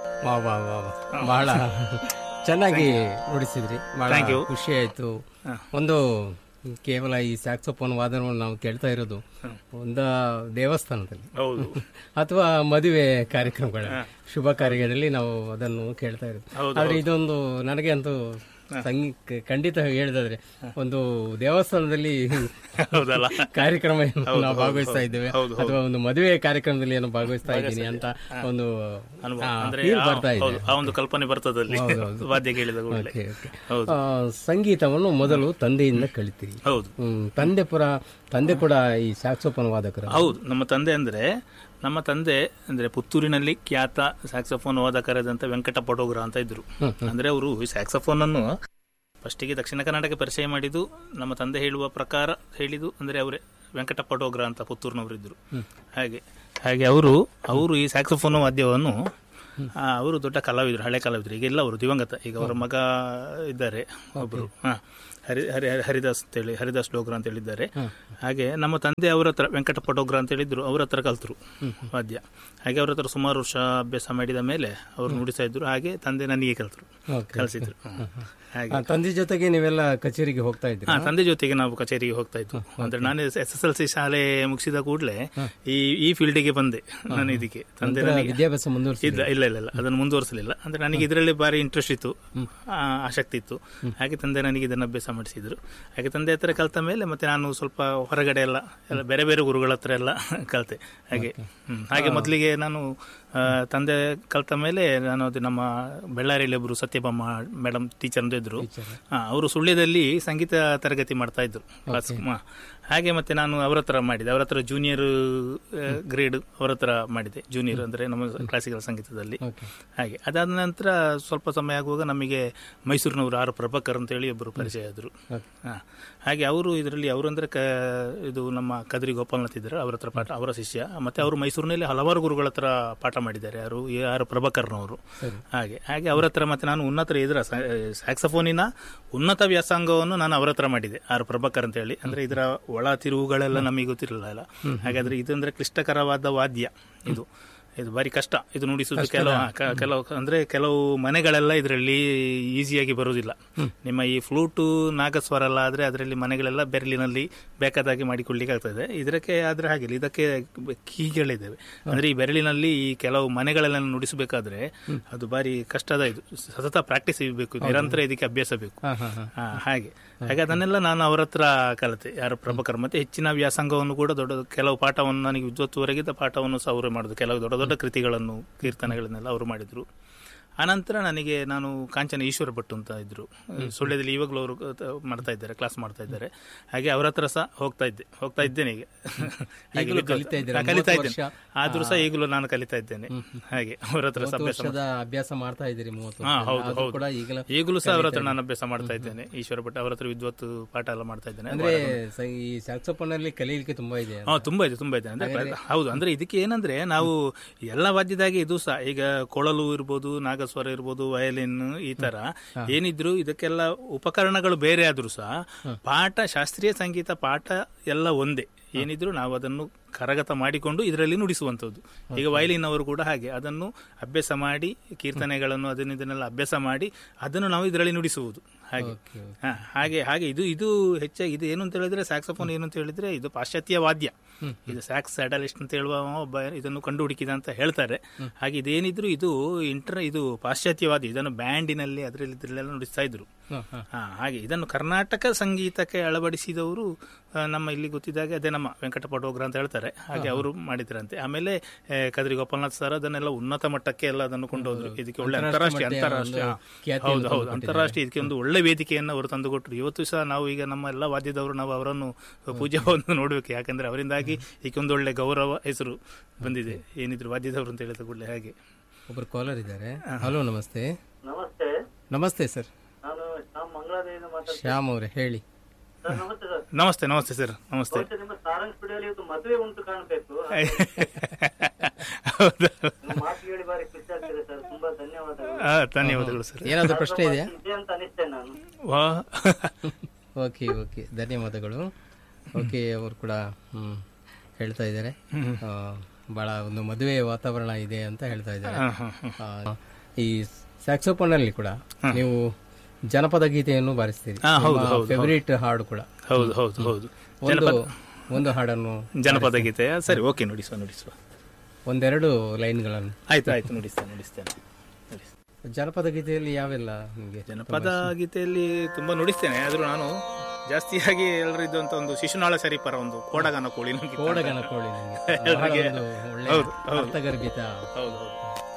ವಾ ವಾ ವಾ ವಾ. ಬಹಳ ಚೆನ್ನಾಗಿ ನುಡಿಸಿದ್ರಿ ಬಹಳ Thank you. ಖುಷಿ ಆಯ್ತು ಒಂದು ಕೇವಲ ಈ ಸ್ಯಾಕ್ಸೋಫೋನ್ ವಾದನವನ್ನು ನಾವು ಕೇಳ್ತಾ ಇರೋದು ಒಂದು ದೇವಸ್ಥಾನದಲ್ಲಿ ಹೌದು ಅಥವಾ ಮದುವೆ ಕಾರ್ಯಕ್ರಮಗಳ ಶುಭ ಕಾರ್ಯಗಳಲ್ಲಿ ನಾವು ಅದನ್ನು ಕೇಳ್ತಾ ಇರೋದು ಆದ್ರೆ ಇದೊಂದು ನನಗೆ ಅಂತೂ ಸಂಗೀ ಖಂಡಿತ ಹೇಳಿದ್ರೆ ಒಂದು ದೇವಸ್ಥಾನದಲ್ಲಿ ಹೌದಲ್ಲ ಕಾರ್ಯಕ್ರಮ ಏನು ನಾವು ಭಾಗವಹಿಸ್ತಾ ಇದ್ದೇವೆ ಅಥವಾ ಒಂದು ಮದುವೆ ಕಾರ್ಯಕ್ರಮದಲ್ಲಿ ಏನೋ ಭಾಗವಹಿಸ್ತಾ ಇದ್ದೀನಿ ಅಂತ ಒಂದು ಅನುಭವ ಆ, ಅಂದ್ರೆ feel ಆ- ಬರ್ತಾ ಇದೆ ಹೌದು, ಆ ಒಂದು ಕಲ್ಪನೆ ಬರ್ತದಲ್ಲಿ ವಾದ್ಯ ಕೇಳಿದ ಕೂಡಲೇ Okay, okay. ಹೌದು ಆ, ಸಂಗೀತವನ್ನು ಮೊದಲು ತಂದೆಯಿಂದ ಕಲಿತೀರಿ ಹೌದು ಹ್ಮ್, ತಂದೆ ಪುರ ತಂದೆ ಕೂಡ ಈ ಸ್ಯಾಕ್ಸೋಫೋನ್ ವಾದಕರು ಹೌದು ನಮ್ಮ ತಂದೆ ಅಂದ್ರೆ ನಮ್ಮ ತಂದೆ ಅಂದ್ರೆ ಪುತ್ತೂರಿನಲ್ಲಿ ಖ್ಯಾತ ಸ್ಯಾಕ್ಸಫೋನ್ ವಾದಕರಾದಂತ ವೆಂಕಟ ಪಟೋಗ್ರ ಅಂತ ಇದ್ರು ಅಂದ್ರೆ ಅವರು ಈ ಸ್ಯಾಕ್ಸಫೋನ್ ಅನ್ನು ಫಸ್ಟಿಗೆ ದಕ್ಷಿಣ ಕರ್ನಾಟಕ ಪರಿಚಯ ಮಾಡಿದ್ದು ನಮ್ಮ ತಂದೆ ಹೇಳುವ ಪ್ರಕಾರ ಹೇಳಿದ್ದು ಅಂದ್ರೆ ಅವರೇ ವೆಂಕಟ ಪಟೋಗ್ರ ಅಂತ ಪುತ್ತೂರಿನವರಿದ್ರು ಹಾಗೆ ಹಾಗೆ ಅವರು ಅವರು ಈ ಸ್ಯಾಕ್ಸಫೋನ್ ವಾದ್ಯವನ್ನು ಆ, ಅವರು ದೊಡ್ಡ ಕಲಾವಿದರು ಹಳೆ ಕಲಾವಿದರು ಈಗ ಇಲ್ಲ ಅವರು ದಿವಂಗತ ಈಗ ಅವರ ಮಗ ಇದ್ದಾರೆ ಒಬ್ಬರು ಹಾ ಹರಿ ಹರಿ ಹರಿ- ಹರಿದಾಸ್ ಅಂತೇಳಿ ಹರಿದಾಸ್ ಡೋಗ್ರ ಅಂತ ಹೇಳಿದ್ದಾರೆ ಹಾಗೆ ನಮ್ಮ ತಂದೆ ಅವರ ಹತ್ರ ವೆಂಕಟ ಪಟೋಗ್ರ ಅಂತ ಹೇಳಿದ್ರು ಅವ್ರ ಹತ್ರ ಕಲ್ತರು ವಾದ್ಯ ಹಾಗೆ ಅವ್ರ ಹತ್ರ ಸುಮಾರು ವರ್ಷ ಅಭ್ಯಾಸ ಮಾಡಿದ ಮೇಲೆ ಅವರು ನುಡಿಸ್ತಾ ಇದ್ರು ಹಾಗೆ ತಂದೆ ನನಗೆ ಕಲ್ತರು Okay. ಕಲಿಸಿದ್ರು ಹಾಗೆ ಆ, ತಂದೆ ಜೊತೆಗೆ ನೀವೆಲ್ಲ ಕಚೇರಿಗೆ ಹೋಗ್ತಾ ಇದ್ರಿ ಹಾ ತಂದೆ ಜೊತೆಗೆ ನಾವು ಕಚೇರಿಗೆ ಹೋಗ್ತಾ ಇದ್ವು ಅಂದ್ರೆ ನಾನು ಎಸ್ ಎಸ್ ಎಲ್ ಸಿ ಶಾಲೆ ಮುಗಿಸಿದ ಕೂಡಲೇ ಈ ಈ ಫೀಲ್ಡಿಗೆ ಬಂದೆ ನಾನು ಇದಕ್ಕೆ ತಂದೆ ನನಗೆ ವಿದ್ಯಾಭ್ಯಾಸ ಮುಂದುವರಿಸಿ ಇಲ್ಲ ಇಲ್ಲ ಇಲ್ಲ ಇಲ್ಲ ಅದನ್ನು ಮುಂದುವರಿಸಲಿಲ್ಲ ಅಂದ್ರೆ ನನಗೆ ಇದರಲ್ಲಿ ಭಾರಿ ಇಂಟ್ರೆಸ್ಟ್ ಇತ್ತು ಆ, ಆಸಕ್ತಿ ಇತ್ತು ಹಾಗೆ ತಂದೆ ನನಗೆ ಇದನ್ನು ಅಭ್ಯಾಸ ಮಾಡಿಸಿದ್ರು ಹಾಗೆ ತಂದೆ ಹತ್ರ ಕಲ್ತ ಮೇಲೆ ಮತ್ತೆ ನಾನು ಸ್ವಲ್ಪ ಹೊರಗಡೆ ಎಲ್ಲ ಎಲ್ಲ ಬೇರೆ ಬೇರೆ ಗುರುಗಳ ಹತ್ರ ಎಲ್ಲ ಕಲಿತೆ ಹಾಗೆ ಹ್ಮ್. ಹಾಗೆ ಮೊದಲಿಗೆ ನಾನು ಆ, ತಂದೆ ಕಲ್ತ ಮೇಲೆ ನಾನು ಅದು ನಮ್ಮ ಬೆಳ್ಳಾರಿಯಲ್ಲಿ ಒಬ್ರು ಸತ್ಯಭಾಮ ಮೇಡಮ್ ಟೀಚರ್ ಅಂತ ಇದ್ರು ಹಾ, ಅವರು ಸುಳ್ಯದಲ್ಲಿ ಸಂಗೀತ ತರಗತಿ ಮಾಡ್ತಾ ಇದ್ರು ಕ್ಲಾಸ್ ಹಾ. ಹಾಗೆ ಮತ್ತೆ ನಾನು ಅವರ ಹತ್ರ ಮಾಡಿದೆ ಅವರ ಹತ್ರ ಜೂನಿಯರ್ ಗ್ರೇಡ್ ಅವರ ಹತ್ರ ಮಾಡಿದೆ ಜೂನಿಯರ್ ಅಂದ್ರೆ ನಮ್ಮ ಕ್ಲಾಸಿಕಲ್ ಸಂಗೀತದಲ್ಲಿ ಹಾಗೆ ಅದಾದ ನಂತರ ಸ್ವಲ್ಪ ಸಮಯ ಆಗುವಾಗ ನಮಗೆ ಮೈಸೂರಿನವರು ಆರ್ ಪ್ರಭಾಕರ್ ಅಂತ ಹೇಳಿ ಒಬ್ಬರು ಪರಿಚಯ ಆದರು ಹಾ. ಹಾಗೆ ಅವರು ಇದರಲ್ಲಿ ಅವರು ಅಂದ್ರೆ ಕ ಇದು ನಮ್ಮ ಕದ್ರಿ ಗೋಪಾಲನಾಥ್ ಇದ್ದಾರೆ ಅವರ ಹತ್ರ ಪಾಠ ಅವರ ಶಿಷ್ಯ ಮತ್ತೆ ಅವರು ಮೈಸೂರಿನಲ್ಲಿ ಹಲವಾರು ಗುರುಗಳ ಹತ್ರ ಪಾಠ ಮಾಡಿದ್ದಾರೆ ಯಾರು ಯಾರು ಪ್ರಭಾಕರ್ನವರು ಹಾಗೆ ಹಾಗೆ ಅವರ ಹತ್ರ ಮತ್ತೆ ನಾನು ಉನ್ನತ ಇದರ ಸ್ಯಾಕ್ಸಫೋನಿನ ಉನ್ನತ ವ್ಯಾಸಂಗವನ್ನು ನಾನು ಅವರ ಹತ್ರ ಮಾಡಿದೆ ಆರ್ ಪ್ರಭಾಕರ್ ಅಂತ ಹೇಳಿ ಅಂದ್ರೆ ಇದರ ಒಳ ತಿರುವುಗಳೆಲ್ಲ ನಮಗೆ ಗೊತ್ತಿರಲಿಲ್ಲ ಹಾಗಾದ್ರೆ ಇದಂದ್ರೆ ಕ್ಲಿಷ್ಟಕರವಾದ ವಾದ್ಯ ಇದು ಇದು ಬಾರಿ ಕಷ್ಟ ಇದು ನುಡಿಸುವುದು ಕೆಲವು ಕ- ಕೆಲವು ಅಂದ್ರೆ ಕೆಲವು ಮನೆಗಳೆಲ್ಲ ಇದರಲ್ಲಿ ಈಸಿಯಾಗಿ ಬರುವುದಿಲ್ಲ ನಿಮ್ಮ ಈ ಫ್ಲೂಟು ನಾಗಸ್ವರ ಎಲ್ಲ ಆದ್ರೆ ಅದರಲ್ಲಿ ಮನೆಗಳೆಲ್ಲ ಬೆರಳಿನಲ್ಲಿ ಬೇಕಾದಾಗೆ ಮಾಡಿಕೊಳ್ಳಿಕ್ಕೆ ಆಗ್ತದೆ ಇದಕ್ಕೆ ಆದ್ರೆ ಹಾಗಿಲ್ಲ ಇದಕ್ಕೆ ಕೀಗಳಿದ್ದಾವೆ ಅಂದ್ರೆ ಈ ಬೆರಳಿನಲ್ಲಿ ಈ ಕೆಲವು ಮನೆಗಳೆಲ್ಲ ನುಡಿಸಬೇಕಾದ್ರೆ ಅದು ಬಾರಿ ಕಷ್ಟದ ಇದು ಸತತ ಪ್ರಾಕ್ಟೀಸ್ ಇರಬೇಕು ನಿರಂತರ ಇದಕ್ಕೆ ಅಭ್ಯಾಸ ಬೇಕು ಹಾ, ಹಾಗೆ ಹಾಗೆ ಅದನ್ನೆಲ್ಲ ನಾನು ಅವರ ಹತ್ರ ಕಲಿತೆ ಯಾರು ಪ್ರಭಾಕರ್ ಮತ್ತೆ ಹೆಚ್ಚಿನ ವ್ಯಾಸಂಗವನ್ನು ಕೂಡ ದೊಡ್ಡ ಕೆಲವು ಪಾಠವನ್ನು ನನಗೆ ವಿದ್ವತ್ವರೆಗಿದ್ದ ಪಾಠವನ್ನು ಸಹ ಅವರೇ ಮಾಡಿದ್ರು ಕೆಲವು ದೊಡ್ಡ ದೊಡ್ಡ ಕೃತಿಗಳನ್ನು ಕೀರ್ತನೆಗಳನ್ನೆಲ್ಲ ಅವರು ಮಾಡಿದ್ರು ಆನಂತರ ನನಗೆ ನಾನು ಕಾಂಚನ ಈಶ್ವರ ಭಟ್ ಅಂತ ಇದ್ರು ಸುಳ್ಯದಲ್ಲಿ ಇವಾಗಲೂ ಅವರು ಮಾಡ್ತಾ ಇದ್ದಾರೆ ಕ್ಲಾಸ್ ಮಾಡ್ತಾ ಇದ್ದಾರೆ ಹಾಗೆ ಅವರ ಹತ್ರ ಸಹ ಹೋಗ್ತಾ ಇದ್ದೆ ಹೋಗ್ತಾ ಇದ್ದೇನೆ ಈಗ ಹಾಗೆ ಈಗಲೂ ವಿದ್ವತ್- ಕಲಿತಾ ಇದ್ದೀರಾ? ಹಾ, ಕಲಿತಾ ಮೂವತ್ತು ಇದ್ದೇನೆ ವರ್ಷ? ಆದ್ರೂ ಸಹ ಈಗಲೂ ನಾನು ಕಲಿತಾ ಇದ್ದೇನೆ ಹಾಗೆ ಅವರ ಹತ್ರ ಸಹ ಅಭ್ಯಾಸ ವರ್ಷದ ಅಭ್ಯಾಸ ಮಾಡ್ತಾ ಇದ್ದೀರಿ ಮೂವತ್ತು ಹಾ ವರ್ಷ. ಹೌದು ಆದ್ರೂ ಹೌದು ಕೂಡ ಈಗಲೂ ಈಗಲೂ ಸಹ ಅವರ ಹತ್ರ ನಾನು ಅಭ್ಯಾಸ ಮಾಡ್ತಾ ಇದ್ದೇನೆ ಈಶ್ವರ ಭಟ್ ಅವರ ಹತ್ರ ವಿದ್ವತ್ ಪಾಠ ಎಲ್ಲ ಮಾಡ್ತಾ ಇದ್ದೇನೆ ಅಂದ್ರೆ ಸ- ಈ ಸ್ಯಾಕ್ಸೋಫೋನ್ ಅಲ್ಲಿ ಕಲೀಲಿಕ್ಕೆ ತುಂಬಾ ಇದೆ ಹಾ ತುಂಬಾ ಇದೆ ತುಂಬಾ ಇದೆ ಅಂದ್ರೆ ಪ್ರ- ಹೌದು ಅಂದ್ರೆ ಇದಕ್ಕೆ ಏನಂದ್ರೆ ನಾವು ಎಲ್ಲ ವಾದ್ಯದಾಗೆ ಇದು ಸಹ ಈಗ ಕೊಳಲು ಇರ್ಬೋದು ನಾಗಸ್ವರ ಇರ್ಬೋದು ವಯಲಿನ್ ಈ ತರ ಏನಿದ್ರು ಇದಕ್ಕೆಲ್ಲ ಉಪಕರಣಗಳು ಬೇರೆ ಆದ್ರೂ ಸಹ ಪಾಠ ಶಾಸ್ತ್ರೀಯ ಸಂಗೀತ ಪಾಠ ಎಲ್ಲ ಒಂದೇ ಏನಿದ್ರು ನಾವು ಅದನ್ನು ಕರಗತ ಮಾಡಿಕೊಂಡು ಇದರಲ್ಲಿ ನುಡಿಸುವಂಥದ್ದು ಈಗ ವಯಲಿನ್ ಅವರು ಕೂಡ ಹಾಗೆ ಅದನ್ನು ಅಭ್ಯಾಸ ಮಾಡಿ ಕೀರ್ತನೆಗಳನ್ನು ಅದನ್ನ ಇದನ್ನೆಲ್ಲ ಅಭ್ಯಾಸ ಮಾಡಿ ಅದನ್ನು ನಾವು ಇದರಲ್ಲಿ ನುಡಿಸುವುದು ಹಾಗೆ ಹಾ, ಹಾಗೆ ಹಾಗೆ ಇದು ಇದು ಹೆಚ್ಚಾಗಿ ಇದು ಏನು ಅಂತ ಹೇಳಿದ್ರೆ ಸ್ಯಾಕ್ಸಫೋನ್ ಏನು ಅಂತ ಹೇಳಿದ್ರೆ ಇದು ಪಾಶ್ಚಾತ್ಯ ವಾದ್ಯ ಇದು ಸ್ಯಾಕ್ಸ್ ಸ್ಯಾಡಲಿಸ್ಟ್ ಅಂತ ಹೇಳುವ ಒಬ್ಬ ಇದನ್ನು ಕಂಡು ಹುಡುಕಿದ ಅಂತ ಹೇಳ್ತಾರೆ ಹಾಗೆ ಇದೇನಿದ್ರು ಇದು ಇಂಟರ್ ಇದು ಪಾಶ್ಚಾತ್ಯ ವಾದ್ಯ ಇದನ್ನು ಬ್ಯಾಂಡಿನಲ್ಲಿ ಅದರಲ್ಲಿ ಇದರಲ್ಲೆಲ್ಲ ನುಡಿಸ್ತಾ ಇದ್ರು ಹಾ ಹಾಗೆ ಇದನ್ನು ಕರ್ನಾಟಕ ಸಂಗೀತಕ್ಕೆ ಅಳವಡಿಸಿದವರು ಆ, ನಮ್ಮ ಇಲ್ಲಿ ಗೊತ್ತಿದ್ದಾಗೆ ಅದೇ ನಮ್ಮ ವೆಂಕಟ ಪಟೋಗ್ರ ಅಂತ ಹೇಳ್ತಾರೆ ಹಾಗೆ ಅವರು ಮಾಡಿದ್ರಂತೆ ಆಮೇಲೆ ಆ, ಕದ್ರಿ ಗೋಪಾಲನಾಥ್ ಸರ್ ಅದನ್ನೆಲ್ಲ ಉನ್ನತ ಮಟ್ಟಕ್ಕೆ ಎಲ್ಲ ಅದನ್ನು ಕೊಂಡೋದ್ರು ಇದಕ್ಕೆ ಒಳ್ಳೆ ಅಂತಾರಾಷ್ಟ್ರೀಯ ಅಂತಾರಾಷ್ಟ್ರೀಯ ಹೌದು ಹೌದು ಅಂತಾರಾಷ್ಟ್ರೀಯ ಇದಕ್ಕೆ ಒಂದು ಒಳ್ಳೆ ವೇದಿಕೆಯನ್ನು ಅವರು ತಂದುಕೊಟ್ರು ಇವತ್ತು ಸಹ ನಾವು ಈಗ ನಮ್ಮ ಎಲ್ಲ ವಾದ್ಯದವರು ನಾವು ಅವರನ್ನು ಪೂಜ್ಯವನ್ನು ನೋಡ್ಬೇಕು ಯಾಕಂದ್ರೆ ಅವರಿಂದಾಗಿ ಈಗ ಒಂದು ಒಳ್ಳೆ ಗೌರವ ಹೆಸರು ಬಂದಿದೆ ಏನಿದ್ರು ವಾದ್ಯದವರು ಅಂತ ಹೇಳಿದ ಕೂಡಲೇ ಹಾಗೆ ಒಬ್ರು ಕಾಲರ್ ಇದ್ದಾರೆ ಹಲೋ ನಮಸ್ತೆ ನಮಸ್ತೆ ನಮಸ್ತೆ ಸರ್ ನಾನು ಶ್ಯಾಮ್ ಮಂಗಳಾದೇವಿಯಿಂದ ಮಾತಾಡ್ತೀನಿ ಶ್ಯಾಮ್ ಅವರೇ ಹೇಳಿ ಸರ್ ನಮಸ್ತೆ ಸರ್ ನಮಸ್ತೆ ನಮಸ್ತೆ ಸರ್ ನಮಸ್ತೆ ಬಹುಶಃ ನಿಮ್ಮ ಸಾರಂಗ್ ಸ್ಟುಡಿಯೋಲಿ ಇವತ್ತು ಮದುವೆ ಉಂಟು ಕಾಣಬೇಕು ಹೌದಾ ನಿಮ್ಮ ಮಾತು ಕೇಳಿ ಬಾರಿ ಖುಷಿ ಆಗ್ತಿದೆ ಸರ್ ತುಂಬಾ ಧನ್ಯವಾದಗಳು ಆ, ಧನ್ಯವಾದಗಳು ಸರ್ ಏನಾದ್ರು ಪ್ರಶ್ನೆ ಇದೆಯಾ ಇದೆ ಅಂತ ಅನಿಸ್ತೇನೆ ನಾನು ವಾ ಓಕೆ ಓಕೆ ಧನ್ಯವಾದಗಳು ಓಕೆ ಅವರು ಕೂಡ ಹ್ಮ್, ಹೇಳ್ತಾ ಇದ್ದಾರೆ ಆ, ಬಹಳ ಒಂದು ಮದುವೆ ವಾತಾವರಣ ಇದೆ ಅಂತ ಹೇಳ್ತಾ ಇದ್ದಾರೆ ಹಾ, ಹಾ, ಹಾ. ಆ, ಈ ಸ್ಯಾಕ್ಸೋಫೋನ್ ಅಲ್ಲಿ ಕೂಡ ನೀವು ಜನಪದ ಗೀತೆಯನ್ನು ಬಾರಿಸ್ತೀರಿ ಹಾ, ಹೌದು, ಹೌದು, ಫೇವರಿಟ್ ಹಾಡು ಕೂಡ ಹೌದು ಹೌದು ಹೌದು ಒಂದು ಒಂದು ಹಾಡನ್ನು ಜನಪದ ಗೀತೆ ಸರಿ ಓಕೆ ನುಡಿಸುವ ನುಡಿಸುವ ಒಂದೆರಡು ಲೈನ್ಗಳನ್ನು ಆಯ್ತು ಆಯ್ತು ನುಡಿಸ್ತೇನೆ ನುಡಿಸ್ತೇನೆ ನುಡಿಸ್ತೇನೆ. ಜನಪದ ಗೀತೆಯಲ್ಲಿ ಯಾವೆಲ್ಲ ನಿಮಗೆ ಜನಪದ ಗೀತೆಯಲ್ಲಿ ತುಂಬಾ ನುಡಿಸ್ತೇನೆ ಆದ್ರೂ ನಾನು ಜಾಸ್ತಿಯಾಗಿ ಎಲ್ಲರೂ ಇದ್ದಂತ ಒಂದು ಶಿಶುನಾಳ ಸರಿಪರ ಒಂದು ಕೋಡಗನ ಕೋಳಿ ನಂಗೆ ಕೋಡಗನ ಕೋಳಿ ನನಗೆ ಬಹಳ ಒಂದು ಒಳ್ಳೆಯ ಹೌದು, ಹೌದು. ಅರ್ಥಗರ್ಭಿತ ಹೌದು ಹೌದು